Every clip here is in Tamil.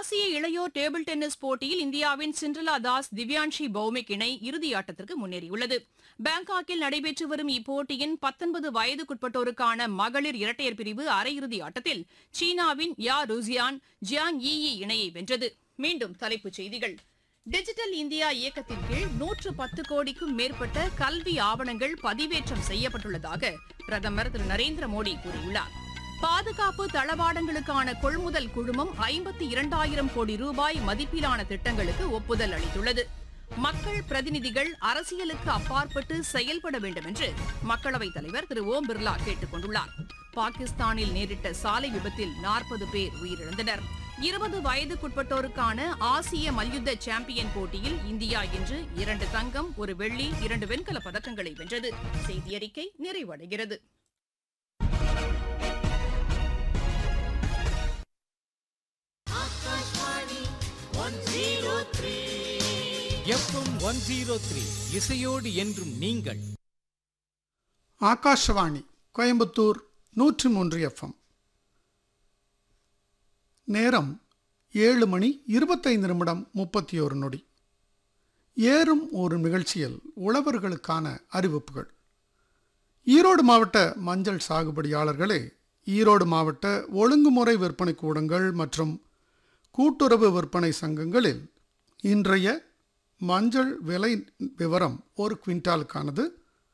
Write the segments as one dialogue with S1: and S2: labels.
S1: ஆசிய இளையோர் டேபிள் டென்னிஸ் போட்டியில் இந்தியாவின் சிண்ட்ரலா தாஸ் திவ்யான்ஷி பௌமிக் இணை இறுதியாட்டத்திற்கு முன்னேறியுள்ளது பாங்காக்கில் நடைபெற்று வரும் இப்போட்டியின் பத்தொன்பது வயதுக்குட்பட்டோருக்கான மகளிர் இரட்டையர் பிரிவு அரையிறுதி ஆட்டத்தில் சீனாவின் யா ருசியான் ஜியாங் ஈ இணையை வென்றது மீண்டும் தலைப்புச் செய்திகள் டிஜிட்டல் இந்தியா இயக்கத்தின் கீழ் நூற்று பத்து கோடிக்கும் மேற்பட்ட கல்வி ஆவணங்கள் பதிவேற்றம் செய்யப்பட்டுள்ளதாக பிரதமர் திரு நரேந்திர மோடி கூறியுள்ளார் பாதுகாப்பு தளவாடங்களுக்கான கொள்முதல் குழுமம் ஐம்பத்தி இரண்டாயிரம் கோடி ரூபாய் மதிப்பிலான திட்டங்களுக்கு ஒப்புதல் அளித்துள்ளது மக்கள் பிரதிநிதிகள் அரசியலுக்கு அப்பாற்பட்டு செயல்பட வேண்டும் என்று மக்களவைத் தலைவர் திரு ஓம் பிர்லா கேட்டுக் கொண்டுள்ளார் பாகிஸ்தானில் நேரிட்ட சாலை விபத்தில் நாற்பது பேர் உயிரிழந்தனர் இருபது வயதுக்குட்பட்டோருக்கான ஆசிய மல்யுத்த சாம்பியன் போட்டியில் இந்தியா இன்று இரண்டு தங்கம் ஒரு வெள்ளி இரண்டு வெண்கலப் பதக்கங்களை வென்றது செய்தியறிக்கை நிறைவடைகிறது
S2: எஃப்எம் ஒன் ஜீரோ த்ரீ இசையோடு என்றும் நீங்கள்
S3: ஆகாஷவாணி கோயம்புத்தூர் நூற்றி மூன்று எஃப்எம் நேரம் ஏழு மணி இருபத்தைந்து நிமிடம் முப்பத்தி ஒரு நொடி ஏறும் ஒரு நிகழ்ச்சியில் உழவர்களுக்கான அறிவிப்புகள் ஈரோடு மாவட்ட மஞ்சள் சாகுபடியாளர்களே ஈரோடு மாவட்ட ஒழுங்குமுறை விற்பனை கூடங்கள் மற்றும் கூட்டுறவு விற்பனை சங்கங்களில் இன்றைய மஞ்சள் விலை விவரம் ஒரு குவிண்டாலுக்கானது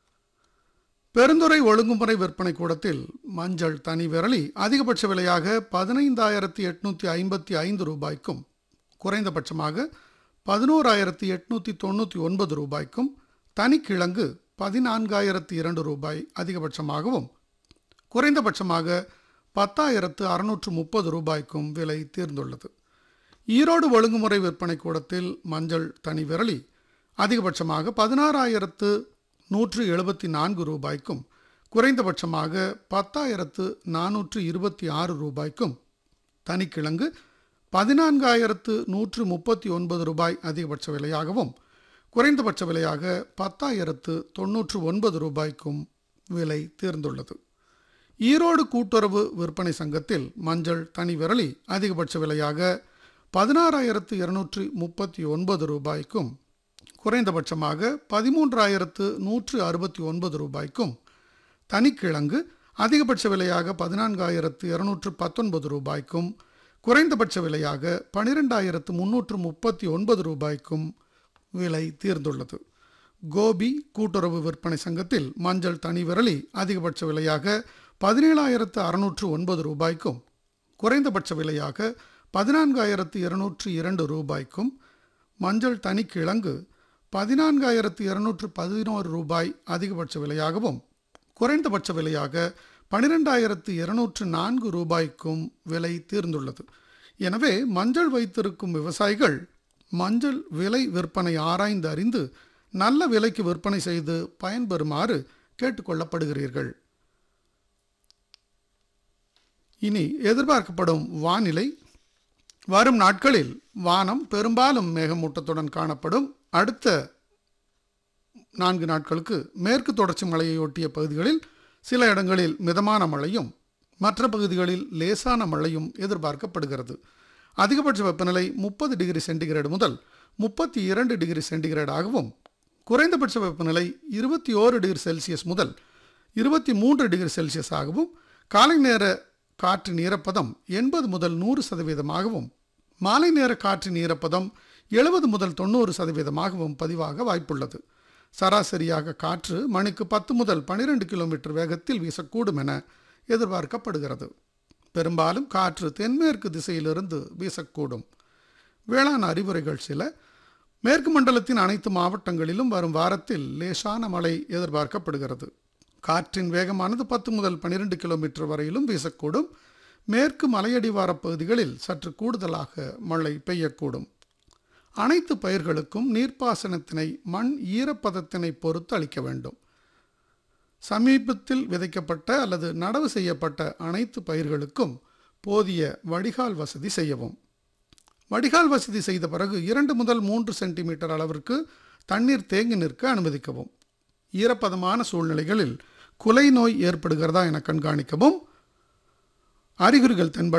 S3: பெருந்துறை ஒழுங்குமுறை விற்பனை கூடத்தில் மஞ்சள் தனி விரலி அதிகபட்ச விலையாக பதினைந்தாயிரத்தி எட்நூற்றி ஐம்பத்தி ஐந்து ரூபாய்க்கும் குறைந்தபட்சமாக பதினோராயிரத்தி எட்நூற்றி தொண்ணூற்றி ஒன்பது ரூபாய்க்கும் தனிக்கிழங்கு பதினான்காயிரத்தி இரண்டு ரூபாய் அதிகபட்சமாகவும் குறைந்தபட்சமாக பத்தாயிரத்து அறுநூற்று முப்பது ரூபாய்க்கும் விலை தீர்ந்துள்ளது ஈரோடு ஒழுங்குமுறை விற்பனை கூடத்தில் மஞ்சள் தனி விரலி அதிகபட்சமாக பதினாறாயிரத்து நூற்று எழுபத்தி நான்கு ரூபாய்க்கும் குறைந்தபட்சமாக பத்தாயிரத்து நானூற்று இருபத்தி ஆறு ரூபாய்க்கும் தனிக்கிழங்கு பதினான்காயிரத்து நூற்று முப்பத்தி ஒன்பது ரூபாய் அதிகபட்ச விலையாகவும் குறைந்தபட்ச விலையாக பத்தாயிரத்து தொன்னூற்று ஒன்பது ரூபாய்க்கும் விலை தேர்ந்துள்ளது ஈரோடு கூட்டுறவு விற்பனை சங்கத்தில் மஞ்சள் தனி விரலி அதிகபட்ச விலையாக பதினாறாயிரத்து இருநூற்றி முப்பத்தி ஒன்பது ரூபாய்க்கும் குறைந்தபட்சமாக பதிமூன்றாயிரத்து நூற்று அறுபத்தி ஒன்பது ரூபாய்க்கும் தனிக்கிழங்கு அதிகபட்ச விலையாக பதினான்காயிரத்து இருநூற்று பத்தொன்பது ரூபாய்க்கும் குறைந்தபட்ச விலையாக பனிரெண்டாயிரத்து முன்னூற்று முப்பத்தி ஒன்பது ரூபாய்க்கும் விலை தீர்ந்துள்ளது கோபி கூட்டுறவு விற்பனை சங்கத்தில் மஞ்சள் தனி விரலி அதிகபட்ச விலையாக பதினேழாயிரத்து அறுநூற்று ஒன்பது ரூபாய்க்கும் குறைந்தபட்ச விலையாக பதினான்காயிரத்து இருநூற்று இரண்டு ரூபாய்க்கும் மஞ்சள் தனிக்கிழங்கு பதினான்காயிரத்து இருநூற்று பதினோரு ரூபாய் அதிகபட்ச விலையாகவும் குறைந்தபட்ச விலையாக பனிரெண்டாயிரத்து இருநூற்று நான்கு ரூபாய்க்கும் விலை தீர்ந்துள்ளது எனவே மஞ்சள் வைத்திருக்கும் விவசாயிகள் மஞ்சள் விலை விற்பனை ஆராய்ந்து அறிந்து நல்ல விலைக்கு விற்பனை செய்து பயன்பெறுமாறு கேட்டுக்கொள்ளப்படுகிறீர்கள் இனி எதிர்பார்க்கப்படும் வானிலை வரும் நாட்களில் வானம் பெரும்பாலும் மேகமூட்டத்துடன் காணப்படும் அடுத்த நான்கு நாட்களுக்கு மேற்கு தொடர்ச்சி மலையை ஒட்டிய பகுதிகளில் சில இடங்களில் மிதமான மழையும் மற்ற பகுதிகளில் லேசான மழையும் எதிர்பார்க்கப்படுகிறது அதிகபட்ச வெப்பநிலை முப்பது டிகிரி சென்டிகிரேடு முதல் முப்பத்தி இரண்டு டிகிரி சென்டிகிரேடாகவும் குறைந்தபட்ச வெப்பநிலை இருபத்தி ஓரு டிகிரி செல்சியஸ் முதல் இருபத்தி மூன்று டிகிரி செல்சியஸ் ஆகவும் காலை நேர காற்றின் ஈரப்பதம் எண்பது முதல் நூறு சதவீதமாகவும் மாலை நேர காற்றின் ஈரப்பதம் எழுபது முதல் தொண்ணூறு சதவீதமாகவும் பதிவாக வாய்ப்புள்ளது சராசரியாக காற்று மணிக்கு பத்து முதல் பனிரெண்டு கிலோமீட்டர் வேகத்தில் வீசக்கூடும் என எதிர்பார்க்கப்படுகிறது பெரும்பாலும் காற்று தென்மேற்கு திசையிலிருந்து வீசக்கூடும் வேளாண் அறிவுரைகள் சில மேற்கு மண்டலத்தின் அனைத்து மாவட்டங்களிலும் வரும் வாரத்தில் லேசான மழை எதிர்பார்க்கப்படுகிறது காற்றின் வேகமானது பத்து முதல் பனிரெண்டு கிலோமீட்டர் வரையிலும் வீசக்கூடும் மேற்கு மலையடிவார பகுதிகளில் சற்று கூடுதலாக மழை பெய்யக்கூடும் அனைத்து பயிர்களுக்கும் நீர்ப்பாசனத்தினை மண் ஈரப்பதத்தினை பொறுத்து அளிக்க வேண்டும் சமீபத்தில் விதைக்கப்பட்ட அல்லது நடவு செய்யப்பட்ட அனைத்து பயிர்களுக்கும் போதிய வடிகால் வசதி செய்யவும் வடிகால் வசதி செய்த பிறகு இரண்டு முதல் மூன்று சென்டிமீட்டர் அளவிற்கு தண்ணீர் தேங்கி நிற்க அனுமதிக்கவும் ஈரப்பதமான சூழ்நிலைகளில் குலை நோய் ஏற்படுகிறதா என கண்காணிக்கவும் அறிகுறிகள் தென்பட்ட